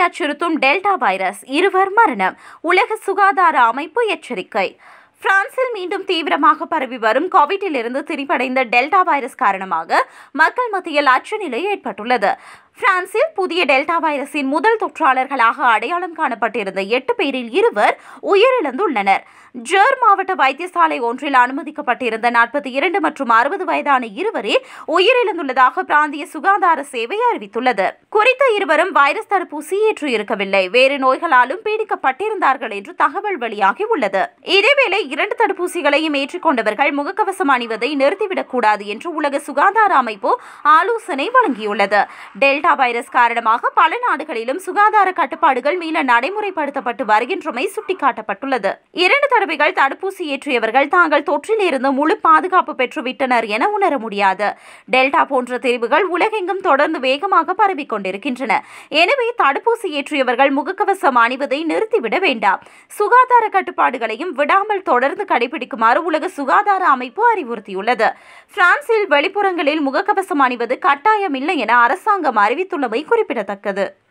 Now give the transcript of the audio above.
அச்சுறுத்தும் delta virus இருவர் மரணம் உலக சுகாதார அமைப்பு எச்சரிக்கை பிரான்சில் மீண்டும் தீவிரமாக பரவி வரும் கோவிட்டிலிருந்து திரிபடைந்த டெல்டா வைரஸ் காரணமாக மக்கள் மத்தியில் அச்சநிலை ஏற்பட்டுள்ளது பிரான்சில் புதிய டெல்டா வைரஸின் முதல் தொற்றாளர்களாக அடையாளம் காணப்பட்டிருந்த எட்டு பேரில் இருவர் உயிரிழந்துள்ளனர் ஜேர் மாவட்ட வைத்தியசாலை ஒன்றில் அனுமதிக்கப்பட்டிருந்த நாற்பத்தி இரண்டு மற்றும் அறுபது வயதான இருவரே உயிரிழந்துள்ளதாக பிராந்திய சுகாதார சேவை அறிவித்துள்ளது குறித்த இருவரும் வைரஸ் தடுப்பூசி ஏற்று இருக்கவில்லை வேறு நோய்களாலும் பீடிக்கப்பட்டிருந்தார்கள் என்று தகவல் வெளியாகி உள்ளது இதேவேளை இரண்டு தடுப்பூசிகளையும் ஏற்றுக்கொண்டவர்கள் முகக்கவசம் அணிவதை நிறுத்திவிடக் கூடாது என்று உலக சுகாதார அமைப்பு ஆலோசனை வழங்கியுள்ளது டெல்டா வைரஸ் காரணமாக பல நாடுகளிலும் சுகாதார கட்டுப்பாடுகள் மீள நடைமுறைப்படுத்தப்பட்டு வருகின்றமை சுட்டிக்காட்டப்பட்டுள்ளது இரண்டு தடவைகள் தடுப்பூசி ஏற்றியவர்கள் தாங்கள் தொற்றிலிருந்து முழு பாதுகாப்பு பெற்றுவிட்டனர் என உணர முடியாது டெல்டா போன்ற தெரிவுகள் உலகெங்கும் தொடர்ந்து வேகமாக பரவிக் கொண்டிருக்கின்றன எனவே தடுப்பூசி ஏற்றியவர்கள் முகக்கவசம் அணிவதை நிறுத்திவிட வேண்டாம் சுகாதார கட்டுப்பாடுகளையும் விடாமல் தொடர்ந்து கடைபிடிக்குமாறு உலக சுகாதார அமைப்பு அறிவுறுத்தியுள்ளது பிரான்சில் வெளிப்புறங்களில் முகக்கவசம் அணிவது கட்டாயமில்லை என அரசாங்கம் அறிவித்துள்ளமை குறிப்பிடத்தக்கது